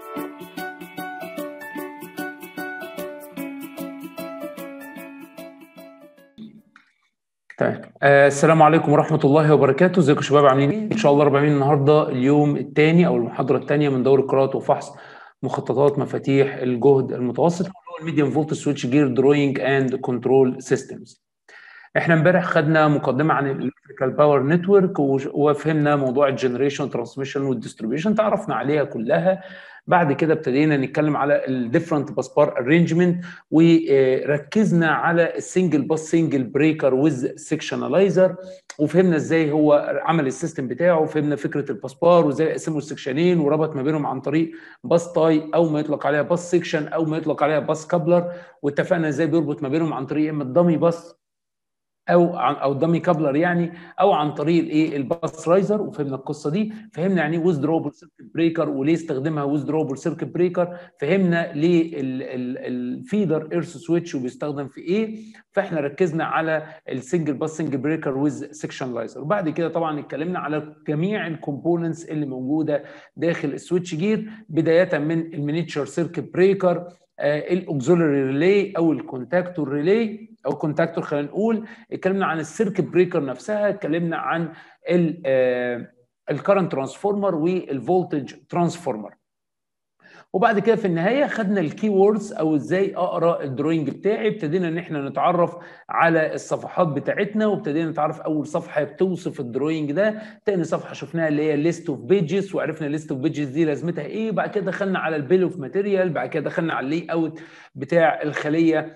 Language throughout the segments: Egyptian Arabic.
تمام آه السلام عليكم ورحمة الله وبركاته ازيكم يا شباب عاملين ايه؟ ان شاء الله رب العالمين النهارده اليوم الثاني او المحاضرة الثانية من دورة قراءة وفحص مخططات مفاتيح الجهد المتوسط اللي هو الميديوم فولت سويتش جير دروينج اند كنترول سيستمز. احنا امبارح خدنا مقدمة عن الالكتريكال باور نتورك وفهمنا موضوع الجنريشن ترانسميشن والديستريبيوشن تعرفنا عليها كلها بعد كده ابتدينا نتكلم على الديفرنت باس بار ارينجمنت وركزنا على السنجل باس سنجل بريكر ويز سكشنالايزر وفهمنا ازاي هو عمل السيستم بتاعه وفهمنا فكره الباس بار وازاي قسموا السكشنين وربط ما بينهم عن طريق باس تاي او ما يطلق عليها باس سكشن او ما يطلق عليها باس كابلر واتفقنا ازاي بيربط ما بينهم عن طريق اما الدمي باس او عن او دامي كابلر يعني او عن طريق الايه الباس رايزر وفهمنا القصه دي فهمنا يعني ايه ويزدروبل سيركت بريكر وليه استخدمها ويزدروبل سيركت بريكر فهمنا ليه الفيدر ايرث سويتش وبيستخدم في ايه فاحنا ركزنا على السنجل باس سنجل بريكر ويز سكشنلايزر وبعد كده طبعا اتكلمنا على جميع الكومبوننتس اللي موجوده داخل السويتش جير بدايه من المينيتشر سيركت بريكر الاوكسولري ريلي او الكونتاكتور ريلي او كونتاكتور خلينا نقول اتكلمنا عن السيركت بريكر نفسها اتكلمنا عن الكرنت ترانسفورمر والفولتج ترانسفورمر وبعد كده في النهايه خدنا الكي ووردز او ازاي اقرا الدروينج بتاعي ابتدينا ان احنا نتعرف على الصفحات بتاعتنا وابتدينا نتعرف اول صفحه بتوصف الدروينج ده تاني صفحه شفناها اللي هي ليست اوف بيجز وعرفنا ليست اوف بيجز دي لازمتها ايه بعد كده دخلنا على البيل اوف ماتيريال بعد كده دخلنا على اللي اوت بتاع الخليه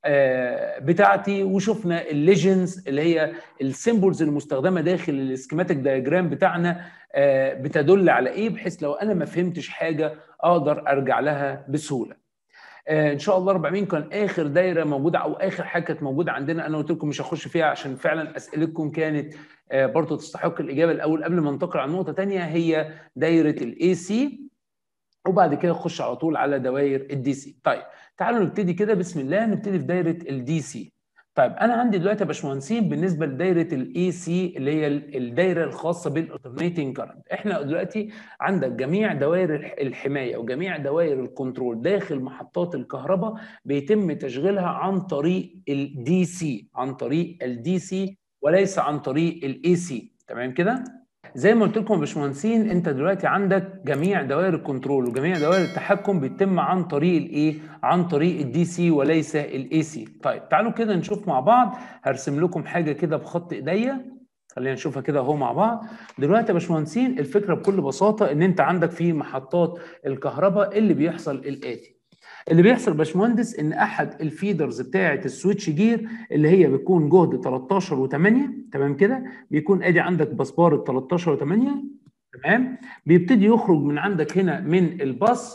بتاعتي وشفنا الليجنز اللي هي السيمبلز المستخدمه داخل السكيماتيك دايجرام بتاعنا بتدل على ايه بحيث لو انا ما فهمتش حاجه اقدر ارجع لها بسهوله. ان شاء الله رب العالمين كان اخر دايره موجوده او اخر حاجه كانت موجوده عندنا انا قلت لكم مش هخش فيها عشان فعلا اسئلتكم كانت برضه تستحق الاجابه الاول قبل ما ننتقل على نقطه ثانيه هي دايره الاي سي وبعد كده نخش على طول على دوائر الدي سي. طيب تعالوا نبتدي كده بسم الله نبتدي في دايره الدي سي. طيب انا عندي دلوقتي يا باشمهندسين بالنسبه لدايره الاي سي اللي هي الدايره الخاصه بالالترنيتنج كارنت احنا دلوقتي عندك جميع دوائر الحمايه وجميع دوائر الكنترول داخل محطات الكهرباء بيتم تشغيلها عن طريق الدي سي عن طريق الدي سي وليس عن طريق الاي سي تمام كده زي ما قلت لكم يا باشمهندسين انت دلوقتي عندك جميع دوائر الكنترول وجميع دوائر التحكم بيتم عن طريق الايه؟ عن طريق الدي سي وليس الاي سي. طيب تعالوا كده نشوف مع بعض هرسم لكم حاجه كده بخط ايديا خلينا نشوفها كده اهو مع بعض. دلوقتي يا باشمهندسين الفكره بكل بساطه ان انت عندك في محطات الكهرباء اللي بيحصل الاتي. اللي بيحصل باشمهندس ان احد الفيدرز بتاعه السويتش جير اللي هي بتكون جهد 13 و8 تمام كده بيكون ادي عندك بسباره 13 و8 تمام بيبتدي يخرج من عندك هنا من الباص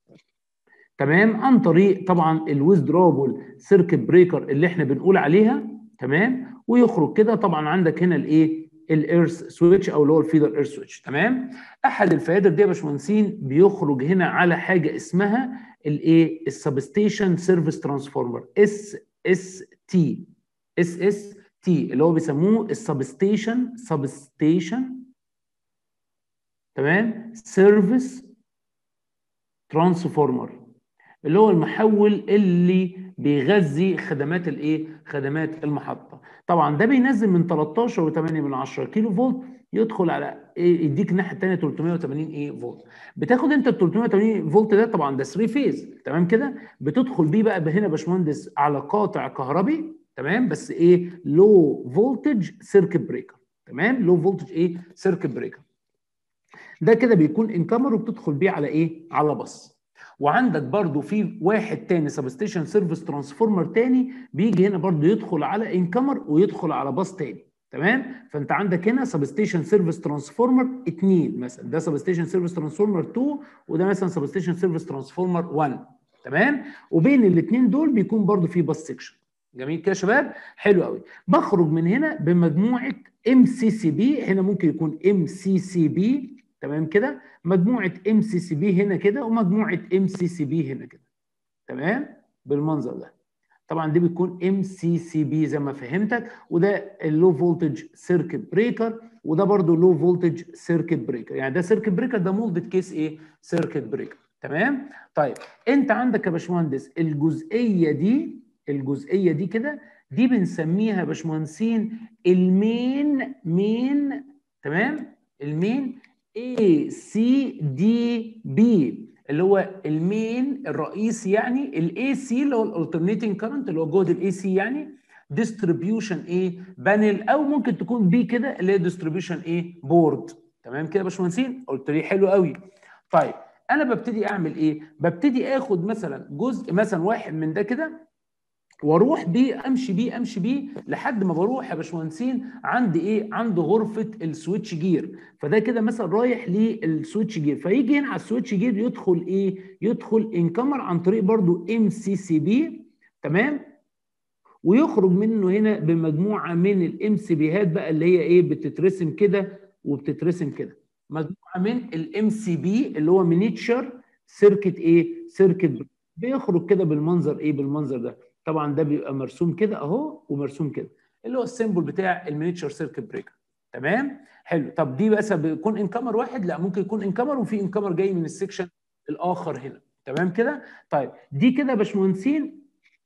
تمام عن طريق طبعا الويزدروبل سيركت بريكر اللي احنا بنقول عليها تمام ويخرج كده طبعا عندك هنا الايه الايرث سويتش او اللي هو الفيدر ايرث سويتش تمام احد الفيادر دي يا باشمهندسين بيخرج هنا على حاجه اسمها الايه السبستيشن سيرفيس ترانسفورمر اس اس تي اس اس تي اللي هو بيسموه السبستيشن سبستيشن تمام سيرفيس ترانسفورمر اللي هو المحول اللي بيغذي خدمات الايه خدمات المحطه طبعا ده بينزل من 13 و8 من 10 كيلو فولت يدخل على ايه يديك الناحيه الثانيه 380 ايه فولت بتاخد انت ال 380 فولت ده طبعا ده 3 فيز تمام كده بتدخل بيه بقى هنا يا باشمهندس على قاطع كهربي تمام بس ايه لو فولتج سيركت بريكر تمام لو فولتج ايه سيركت بريكر ده كده بيكون انكمر وبتدخل بيه على ايه على بص وعندك برضو في واحد تاني سبستيشن سيرفيس ترانسفورمر تاني بيجي هنا برضو يدخل على انكمر ويدخل على باص تاني تمام فانت عندك هنا سبستيشن سيرفيس ترانسفورمر 2 مثلا ده سبستيشن سيرفيس ترانسفورمر 2 وده مثلا سبستيشن سيرفيس ترانسفورمر 1 تمام وبين الاثنين دول بيكون برضو في باص سيكشن جميل كده يا شباب حلو قوي بخرج من هنا بمجموعه ام سي سي بي هنا ممكن يكون ام سي سي بي تمام كده مجموعه ام سي سي بي هنا كده ومجموعه ام سي سي بي هنا كده تمام بالمنظر ده طبعا دي بتكون ام سي سي بي زي ما فهمتك وده اللو فولتج سيركت بريكر وده برضو لو فولتج سيركت بريكر يعني ده سيركت بريكر ده مولدد كيس ايه سيركت بريكر تمام طيب انت عندك يا باشمهندس الجزئيه دي الجزئيه دي كده دي بنسميها يا باشمهندسين المين مين تمام المين A C D B اللي هو المين الرئيسي يعني الاي سي اللي هو الالترنيتنج كارنت اللي هو جهد الاي سي يعني ديستريبيوشن ايه بانل او ممكن تكون بي كده اللي هي ديستريبيوشن ايه بورد تمام كده يا باشمهندسين قلت لي حلو قوي طيب انا ببتدي اعمل ايه ببتدي اخد مثلا جزء مثلا واحد من ده كده واروح بيه امشي بيه امشي بيه لحد ما بروح يا باشمهندسين عند ايه عند غرفه السويتش جير فده كده مثلا رايح للسويتش جير فيجي هنا على السويتش جير يدخل ايه يدخل انكمر عن طريق برضو ام سي سي بي تمام ويخرج منه هنا بمجموعه من الام سي بيهات بقى اللي هي ايه بتترسم كده وبتترسم كده مجموعه من الام سي بي اللي هو مينيتشر سيركت ايه سيركت بيخرج كده بالمنظر ايه بالمنظر ده طبعا ده بيبقى مرسوم كده اهو ومرسوم كده اللي هو السيمبل بتاع المينيتشر سيركت بريكر تمام حلو طب دي بس بيكون انكمر واحد لا ممكن يكون انكمر وفي انكمر جاي من السكشن الاخر هنا تمام كده طيب دي كده يا باشمهندسين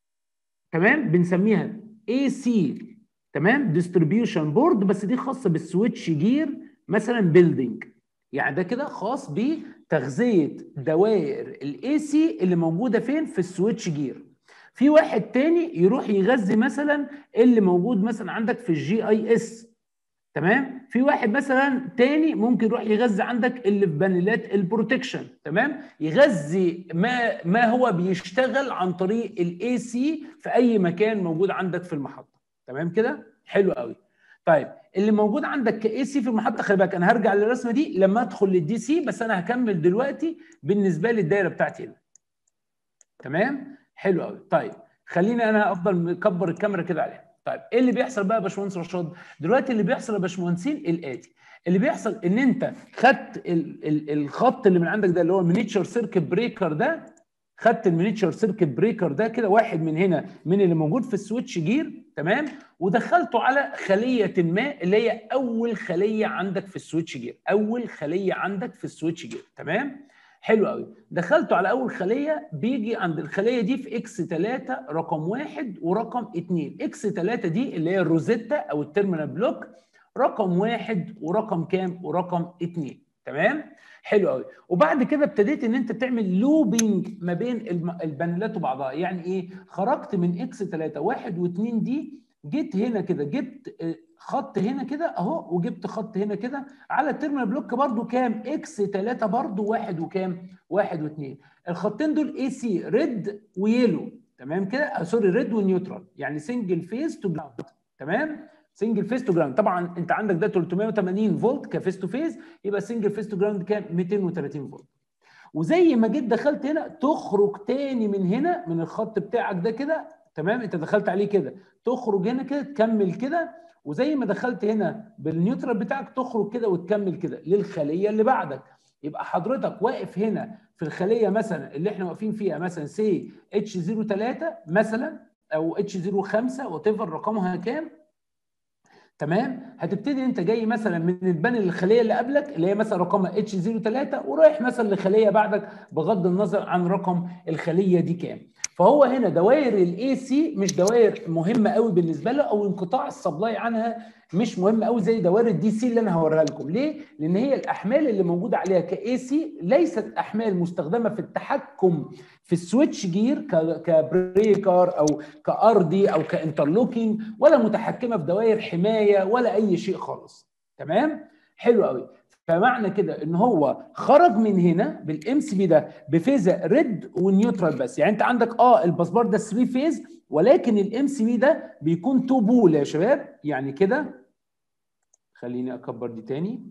تمام بنسميها اي سي تمام ديستريبيوشن بورد بس دي خاصه بالسويتش جير مثلا بيلدينج يعني ده كده خاص بتغذيه دوائر الاي سي اللي موجوده فين في السويتش جير في واحد تاني يروح يغذي مثلا اللي موجود مثلا عندك في الجي اي اس تمام في واحد مثلا تاني ممكن يروح يغذي عندك اللي في بانيلات البروتكشن تمام يغذي ما ما هو بيشتغل عن طريق الاي سي في اي مكان موجود عندك في المحطه تمام كده حلو قوي طيب اللي موجود عندك كاي سي في المحطه خلي بالك انا هرجع للرسمه دي لما ادخل للدي سي بس انا هكمل دلوقتي بالنسبه لي الدايره بتاعتي هنا تمام حلو قوي طيب خليني انا افضل مكبر الكاميرا كده عليها طيب ايه اللي بيحصل بقى يا باشمهندس رشاد دلوقتي اللي بيحصل يا باشمهندسين الاتي اللي بيحصل ان انت خدت ال ال الخط اللي من عندك ده اللي هو المينيتشر سيركت بريكر ده خدت المينيتشر سيركت بريكر ده كده واحد من هنا من اللي موجود في السويتش جير تمام ودخلته على خليه ما اللي هي اول خليه عندك في السويتش جير اول خليه عندك في السويتش جير تمام حلو قوي دخلته على اول خليه بيجي عند الخليه دي في اكس 3 رقم واحد ورقم اثنين اكس 3 دي اللي هي الروزيتا او التيرمينال بلوك رقم واحد ورقم كام ورقم اثنين تمام حلو قوي وبعد كده ابتديت ان انت تعمل لوبينج ما بين البانلات وبعضها يعني ايه خرجت من اكس 3 واحد واثنين دي جيت هنا كده جبت خط هنا كده اهو وجبت خط هنا كده على التيرمينال بلوك برضو كام اكس 3 برضو واحد وكام واحد واثنين الخطين دول اي سي ريد ويلو تمام كده آه سوري ريد ونيوترال يعني سنجل فيز تو جراوند تمام سنجل فيز تو جراوند طبعا انت عندك ده 380 فولت كفيز تو فيز يبقى سنجل فيز تو جراوند كام 230 فولت وزي ما جيت دخلت هنا تخرج تاني من هنا من الخط بتاعك ده كده تمام انت دخلت عليه كده تخرج هنا كده تكمل كده وزي ما دخلت هنا بالنيوترال بتاعك تخرج كده وتكمل كده للخليه اللي بعدك يبقى حضرتك واقف هنا في الخليه مثلا اللي احنا واقفين فيها مثلا سي اتش 03 مثلا او اتش 05 وات ايفر رقمها كام تمام هتبتدي انت جاي مثلا من البان الخليه اللي قبلك اللي هي مثلا رقمها اتش 03 ورايح مثلا لخليه بعدك بغض النظر عن رقم الخليه دي كام فهو هنا دوائر الاي سي مش دوائر مهمه قوي بالنسبه له او انقطاع السبلاي عنها مش مهم قوي زي دوائر الدي سي اللي انا هوريها لكم ليه لان هي الاحمال اللي موجوده عليها كاي سي ليست احمال مستخدمه في التحكم في السويتش جير كبريكر او كاردي او كانترلوكينج ولا متحكمه في دوائر حمايه ولا اي شيء خالص تمام حلو قوي فمعنى كده ان هو خرج من هنا بالام سي بي ده بفيزا ريد ونيوترال بس يعني انت عندك اه الباسبور ده 3 فيز ولكن الام سي بي ده بيكون 2 بول يا شباب يعني كده خليني اكبر دي تاني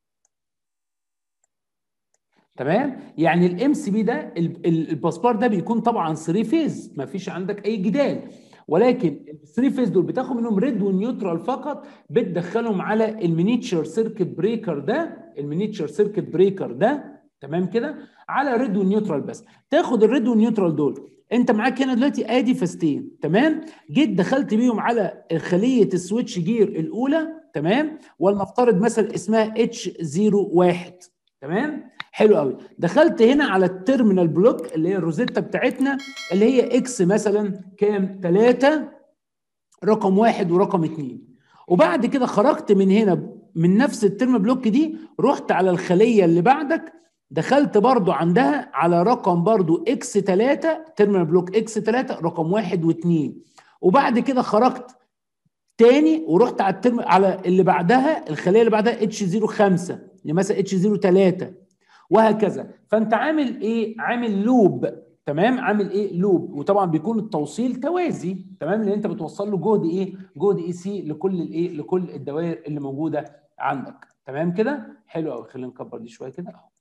تمام يعني الام سي بي ده الباسبور ده بيكون طبعا 3 فيز ما فيش عندك اي جدال ولكن الثري فيز دول بتاخد منهم ريد ونيوترال فقط بتدخلهم على المينيتشر سيركت بريكر ده المينيتشر سيركت بريكر ده تمام كده على ريد ونيوترال بس تاخد الريد والنيوترال دول انت معاك هنا دلوقتي ادي فاستين تمام جيت دخلت بيهم على خليه السويتش جير الاولى تمام ولنفترض مثلا اسمها اتش 01 تمام حلو قوي دخلت هنا على التيرمينال بلوك اللي هي الروزيتا بتاعتنا اللي هي اكس مثلا كام 3 رقم واحد ورقم اثنين وبعد كده خرجت من هنا من نفس الترم بلوك دي رحت على الخليه اللي بعدك دخلت برضو عندها على رقم برضو اكس 3 ترمينال بلوك اكس 3 رقم واحد واثنين وبعد كده خرجت تاني ورحت على الترم على اللي بعدها الخليه اللي بعدها اتش 05 يعني مثلا اتش 03 وهكذا فانت عامل ايه عامل لوب تمام عامل ايه لوب وطبعا بيكون التوصيل توازي تمام لان انت بتوصل له جهد ايه جهد اي سي لكل الايه لكل الدوائر اللي موجوده عندك تمام كده حلو قوي خلينا نكبر دي شويه كده اهو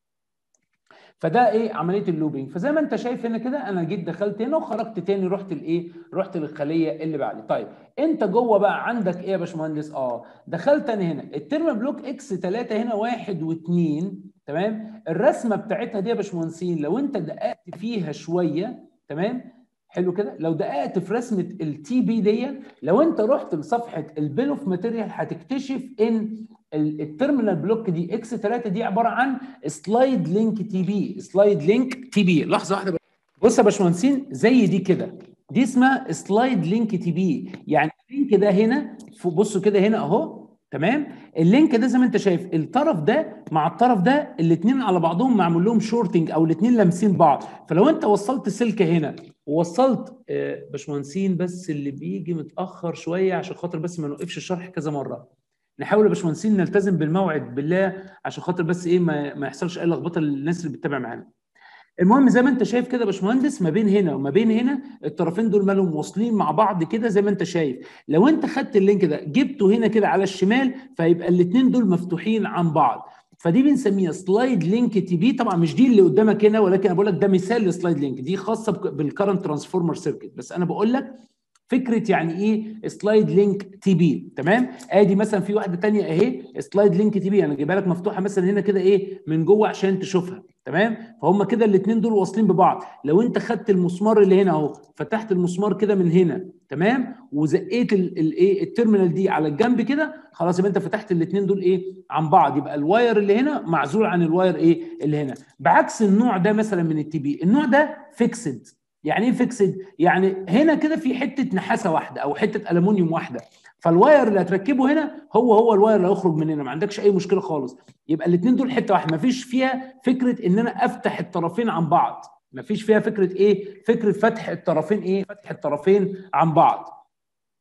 فده ايه عمليه اللوبينج فزي ما انت شايف هنا كده انا جيت دخلت هنا وخرجت تاني رحت الايه رحت للخليه اللي بعدي طيب انت جوه بقى عندك ايه يا باشمهندس اه دخلت انا هنا الترم بلوك اكس 3 هنا واحد واثنين تمام الرسمه بتاعتها دي يا باشمهندسين لو انت دققت فيها شويه تمام حلو كده لو دققت في رسمه التي بي دي لو انت رحت لصفحه البيل اوف ماتيريال هتكتشف ان التيرمينال بلوك دي اكس 3 دي عباره عن سلايد لينك تي بي سلايد لينك تي بي لحظه واحده بص يا باشمهندسين زي دي كده دي اسمها سلايد لينك تي بي يعني اللينك ده هنا بصوا كده هنا اهو تمام اللينك ده زي ما انت شايف الطرف ده مع الطرف ده الاثنين على بعضهم معمول لهم شورتنج او الاثنين لامسين بعض فلو انت وصلت سلكه هنا ووصلت آه باشمهندسين بس اللي بيجي متاخر شويه عشان خاطر بس ما نوقفش الشرح كذا مره نحاول يا باشمهندسين نلتزم بالموعد بالله عشان خاطر بس ايه ما, ما يحصلش اي لخبطه للناس اللي بتتابع معانا المهم زي ما انت شايف كده يا باشمهندس ما بين هنا وما بين هنا الطرفين دول مالهم واصلين مع بعض كده زي ما انت شايف لو انت خدت اللينك ده جبته هنا كده على الشمال فيبقى الاثنين دول مفتوحين عن بعض فدي بنسميها سلايد لينك تي بي طبعا مش دي اللي قدامك هنا ولكن انا بقول لك ده مثال لسلايد لينك دي خاصه بالكرنت ترانسفورمر سيركت بس انا بقول لك فكره يعني ايه سلايد لينك تي بي تمام ادي مثلا في واحده ثانيه اهي سلايد لينك تي بي انا جايبها لك مفتوحه مثلا هنا كده ايه من جوه عشان تشوفها تمام فهم كده الاثنين دول واصلين ببعض لو انت خدت المسمار اللي هنا اهو فتحت المسمار كده من هنا تمام وزقيت الايه التيرمينال دي على الجنب كده خلاص يبقى انت فتحت الاثنين دول ايه عن بعض يبقى الواير اللي هنا معزول عن الواير ايه اللي هنا بعكس النوع ده مثلا من التي بي النوع ده فيكسد يعني ايه فيكسد؟ يعني هنا كده في حته نحاسه واحده او حته المونيوم واحده فالواير اللي هتركبه هنا هو هو الواير اللي هيخرج من هنا ما عندكش اي مشكله خالص يبقى الاثنين دول حته واحده ما فيش فيها فكره ان انا افتح الطرفين عن بعض ما فيش فيها فكره ايه؟ فكره فتح الطرفين ايه؟ فتح الطرفين عن بعض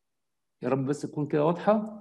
يا رب بس تكون كده واضحه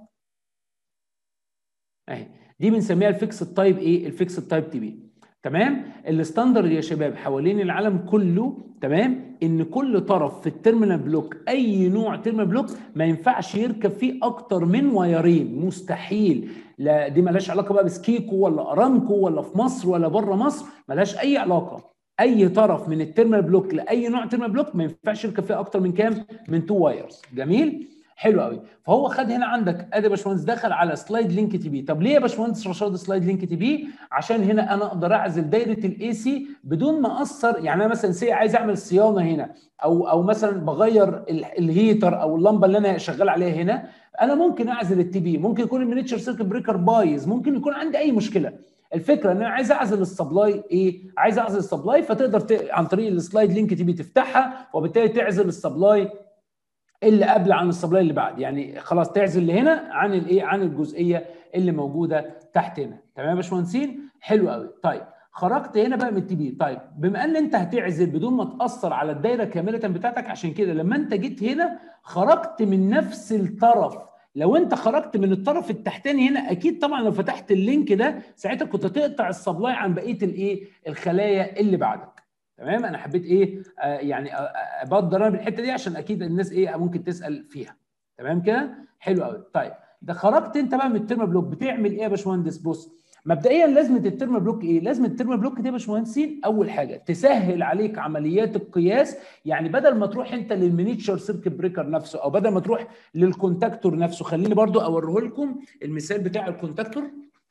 اهي دي بنسميها الفيكس تايب ايه؟ الفيكس تايب تي بي تمام الستاندرد يا شباب حوالين العالم كله تمام ان كل طرف في التيرمينال بلوك اي نوع تيرمينال بلوك ما ينفعش يركب فيه اكتر من وايرين مستحيل لا دي مالهاش علاقه بقى بسكيكو ولا ارامكو ولا في مصر ولا بره مصر مالهاش اي علاقه اي طرف من التيرمينال بلوك لاي نوع تيرمينال بلوك ما ينفعش يركب فيه اكتر من كام من تو وايرز جميل حلو قوي فهو خد هنا عندك ادي يا باشمهندس دخل على سلايد لينك تي بي طب ليه يا باشمهندس رشاد سلايد لينك تي بي عشان هنا انا اقدر اعزل دايره الاي سي بدون ما اثر يعني انا مثلا سي عايز اعمل صيانه هنا او او مثلا بغير الهيتر او اللمبه اللي انا شغال عليها هنا انا ممكن اعزل التي بي ممكن يكون المينيتشر سيركت بريكر بايظ ممكن يكون عندي اي مشكله الفكره ان انا عايز اعزل السبلاي ايه عايز اعزل السبلاي فتقدر ت... عن طريق السلايد لينك تي بي تفتحها وبالتالي تعزل السبلاي اللي قبل عن السبلاي اللي بعد يعني خلاص تعزل اللي هنا عن الايه عن الجزئيه اللي موجوده تحت هنا تمام يا باشمهندسين حلو قوي طيب خرجت هنا بقى من التي بي طيب بما ان انت هتعزل بدون ما تاثر على الدايره كامله بتاعتك عشان كده لما انت جيت هنا خرجت من نفس الطرف لو انت خرجت من الطرف التحتاني هنا اكيد طبعا لو فتحت اللينك ده ساعتها كنت تقطع السبلاي عن بقيه الايه الخلايا اللي بعدك تمام انا حبيت ايه آه يعني ابدر انا بالحته دي عشان اكيد الناس ايه ممكن تسال فيها تمام كده حلو قوي طيب ده خرجت انت بقى من الترم بلوك بتعمل ايه يا باشمهندس بص مبدئيا لازمه الترم بلوك ايه لازمه الترم بلوك دي يا باشمهندسين اول حاجه تسهل عليك عمليات القياس يعني بدل ما تروح انت للمينيتشر سيركت بريكر نفسه او بدل ما تروح للكونتاكتور نفسه خليني برضو اوريه لكم المثال بتاع الكونتاكتور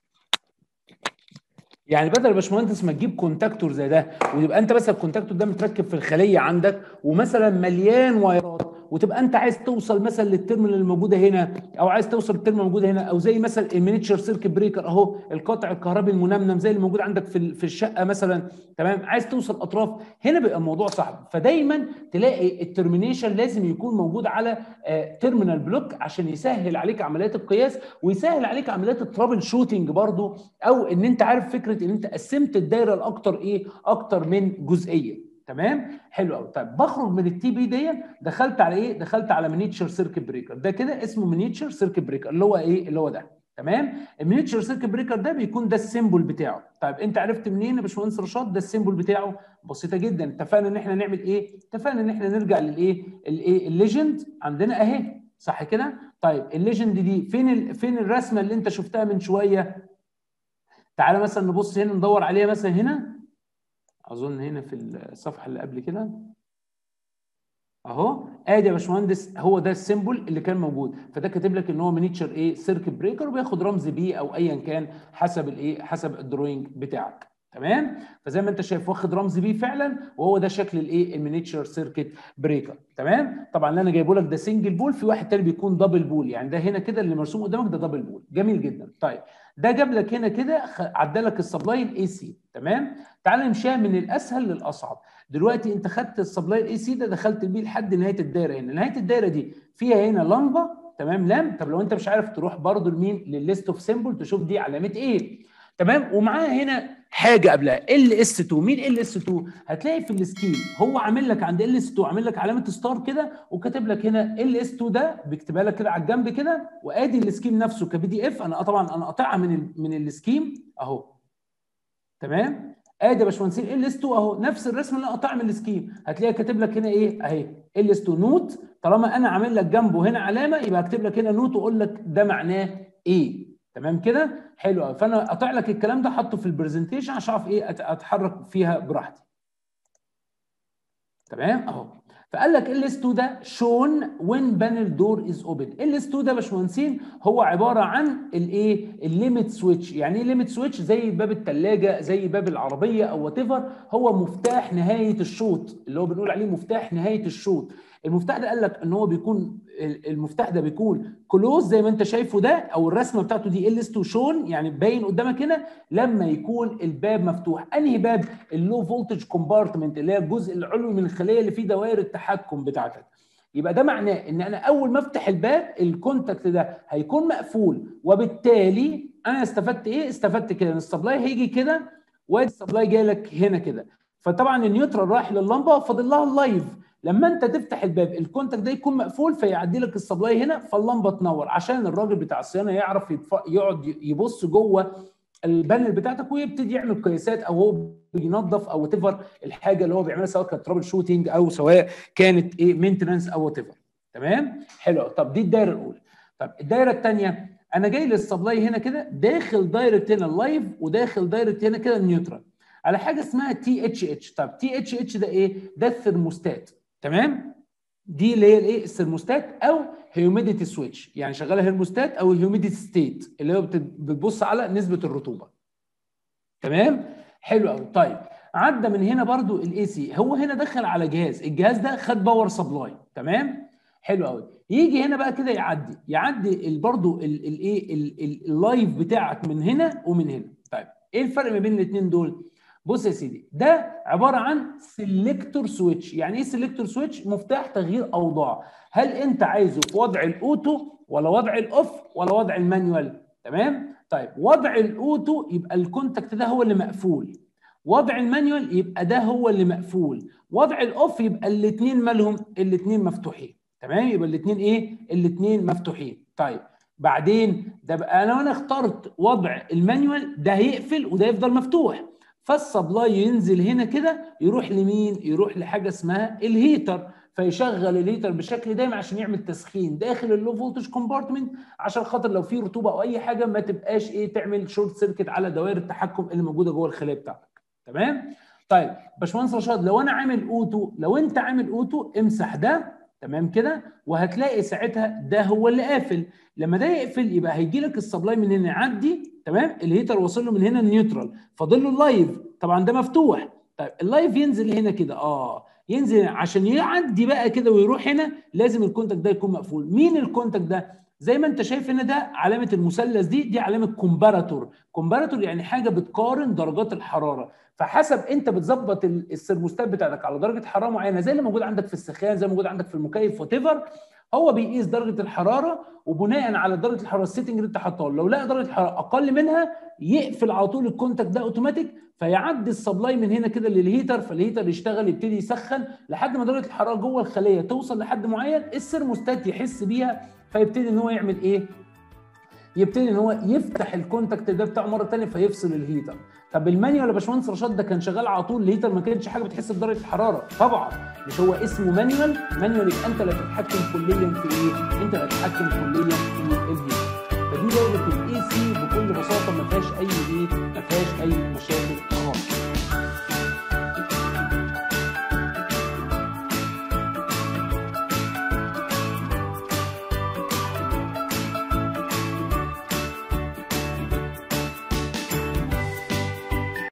يعني بدل يا باشمهندس ما تجيب كونتاكتور زي ده ويبقى انت بس الكونتاكتور ده متركب في الخليه عندك ومثلا مليان وايرات وتبقى انت عايز توصل مثلا للترمينال الموجوده هنا او عايز توصل للترمينال الموجوده هنا او زي مثلا المينيتشر سيركت بريكر اهو القطع الكهربي المنمنم زي اللي موجود عندك في في الشقه مثلا تمام عايز توصل اطراف هنا بيبقى الموضوع صعب فدايما تلاقي الترمينيشن لازم يكون موجود على تيرمينال بلوك عشان يسهل عليك عمليات القياس ويسهل عليك عمليات الترابل شوتنج برضو او ان انت عارف فكره ان انت قسمت الدايره لاكتر ايه اكتر من جزئيه تمام حلو قوي طيب بخرج من التي بي دي دخلت على ايه دخلت على مينيتشر سيركت بريكر ده كده اسمه مينيتشر سيركت بريكر اللي هو ايه اللي هو ده تمام المينيتشر سيركت بريكر ده بيكون ده السيمبل بتاعه طيب انت عرفت منين يا باشمهندس رشاد ده السيمبل بتاعه بسيطه جدا اتفقنا ان احنا نعمل ايه اتفقنا ان احنا نرجع للايه الايه الليجند عندنا اهي صح كده طيب الليجند دي فين ال... فين الرسمه اللي انت شفتها من شويه تعالى مثلا نبص هنا ندور عليها مثلا هنا اظن هنا في الصفحه اللي قبل كده اهو ادي يا باشمهندس هو ده السيمبل اللي كان موجود فده كاتب لك ان هو مينيتشر ايه سيركت بريكر وبياخد رمز بي او ايا كان حسب الايه حسب الدروينج بتاعك تمام فزي ما انت شايف واخد رمز بي فعلا وهو ده شكل الايه المينيتشر سيركت بريكر تمام طبعا اللي انا جايبه لك ده سنجل بول في واحد تاني بيكون دبل بول يعني ده هنا كده اللي مرسوم قدامك ده دبل بول جميل جدا طيب ده جاب لك هنا كده عدى لك السبلاي الاي سي تمام تعال نمشيها من الاسهل للاصعب دلوقتي انت خدت السبلاي الاي سي ده دخلت بيه لحد نهايه الدايره هنا نهايه الدايره دي فيها هنا لمبه تمام لام طب لو انت مش عارف تروح برضو لمين للليست اوف سيمبل تشوف دي علامه ايه تمام ومعاها هنا حاجه قبلها ال اس 2 مين ال اس 2 هتلاقي في السكيم هو عامل لك عند ال اس 2 عامل لك علامه ستار كده وكاتب لك هنا ال اس 2 ده بيكتبها لك كده على الجنب كده وادي السكيم نفسه كبي دي اف انا طبعا انا قاطعها من ال من السكيم اهو تمام ادي يا باشمهندسين ال اس 2 اهو نفس الرسم اللي انا قاطعها من السكيم هتلاقيها كاتب لك هنا ايه اهي ال اس 2 نوت طالما انا عامل لك جنبه هنا علامه يبقى هكتب لك هنا نوت واقول لك ده معناه ايه تمام كده حلو قوي فانا قاطع لك الكلام ده حاطه في البرزنتيشن عشان اعرف ايه اتحرك فيها براحتي تمام اهو فقال لك ال اس 2 ده شون وين بانل دور از اوبن ال اس 2 ده يا باشمهندسين هو عباره عن الايه الليميت سويتش يعني ايه ليميت سويتش زي باب الثلاجه زي باب العربيه او وات هو مفتاح نهايه الشوط اللي هو بنقول عليه مفتاح نهايه الشوط المفتاح ده قال لك ان هو بيكون المفتاح ده بيكون كلوز زي ما انت شايفه ده او الرسمه بتاعته دي ال اس 2 شون يعني باين قدامك هنا لما يكون الباب مفتوح انهي باب اللو فولتج كومبارتمنت اللي هي الجزء العلوي من الخليه اللي فيه دوائر التحكم بتاعتك يبقى ده معناه ان انا اول ما افتح الباب الكونتاكت ده هيكون مقفول وبالتالي انا استفدت ايه استفدت كده ان السبلاي هيجي كده وادي السبلاي جاي لك هنا كده فطبعا النيوترال رايح لللمبه فاضل لها اللايف لما انت تفتح الباب الكونتاكت ده يكون مقفول فيعدي لك السبلاي هنا فاللمبه تنور عشان الراجل بتاع الصيانه يعرف يتف... يقعد يبص جوه البانل بتاعتك ويبتدي يعمل قياسات او هو بينظف او وات الحاجه اللي هو بيعملها سواء كانت ترابل شوتنج او سواء كانت ايه مينتنس او وات تمام حلو طب دي الدايره الاولى طب الدايره الثانيه انا جاي للسبلاي هنا كده داخل دايره هنا اللايف وداخل دايره هنا كده النيوترال على حاجه اسمها تي اتش اتش طب تي اتش اتش ده ايه ده الثرموستات تمام دي اللي هي الايه الثرموستات او هيوميديتي سويتش يعني شغاله هيرموستات او هيوميديتي ستيت اللي هو بتبص على نسبه الرطوبه تمام حلو قوي طيب عدى من هنا برضو الاي سي هو هنا دخل على جهاز الجهاز ده خد باور سبلاي تمام حلو قوي يجي هنا بقى كده يعدي يعدي برضو الايه اللايف بتاعك من هنا ومن هنا طيب ايه الفرق ما بين الاثنين دول بص يا سيدي ده عباره عن سيلكتور سويتش يعني ايه سيلكتور سويتش مفتاح تغيير اوضاع هل انت عايزه في وضع الاوتو ولا وضع الاوف ولا وضع المانيوال تمام طيب وضع الاوتو يبقى الكونتاكت ده هو اللي مقفول وضع المانيوال يبقى ده هو اللي مقفول وضع الاوف يبقى الاثنين مالهم الاثنين مفتوحين تمام يبقى الاثنين ايه الاثنين مفتوحين طيب بعدين ده بقى انا وانا اخترت وضع المانيوال ده هيقفل وده يفضل مفتوح فالسبلاي ينزل هنا كده يروح لمين؟ يروح لحاجه اسمها الهيتر فيشغل الهيتر بشكل دايم عشان يعمل تسخين داخل اللو فولتج كومبارتمنت عشان خاطر لو في رطوبه او اي حاجه ما تبقاش ايه تعمل شورت سيركت على دوائر التحكم اللي موجوده جوه الخليه بتاعتك تمام؟ طيب باشمهندس رشاد لو انا عامل اوتو لو انت عامل اوتو امسح ده تمام كده وهتلاقي ساعتها ده هو اللي قافل لما ده يقفل يبقى هيجي لك السبلاي من هنا يعدي تمام الهيتر واصل له من هنا النيوترال فاضل له اللايف طبعا ده مفتوح طيب اللايف ينزل هنا كده اه ينزل عشان يعدي بقى كده ويروح هنا لازم الكونتاكت ده يكون مقفول مين الكونتاكت ده زي ما انت شايف هنا ده علامه المثلث دي دي علامه كومباراتور كومباراتور يعني حاجه بتقارن درجات الحراره فحسب انت بتظبط السيرموستات بتاعتك على درجه حراره معينه زي اللي موجود عندك في السخان زي ما موجود عندك في المكيف وات هو بيقيس درجه الحراره وبناء على درجه الحراره السيتنج اللي انت حاطاه لو لقى درجه الحراره اقل منها يقفل على طول الكونتاكت ده اوتوماتيك فيعدي السبلاي من هنا كده للهيتر فالهيتر يشتغل يبتدي يسخن لحد ما درجه الحراره جوه الخليه توصل لحد معين السيرموستات يحس بيها فيبتدي ان هو يعمل ايه؟ يبتدي ان هو يفتح الكونتاكت ده بتاعه مره ثانيه فيفصل الهيتر طب المانيوال يا باشمهندس رشاد ده كان شغال على طول الهيتر ما كانش حاجه بتحس بدرجه الحراره طبعا مش هو اسمه مانيوال مانيوال يبقى انت اللي هتتحكم كليا في ايه؟ انت اللي هتتحكم كليا في الهيتر فدي درجه الاي سي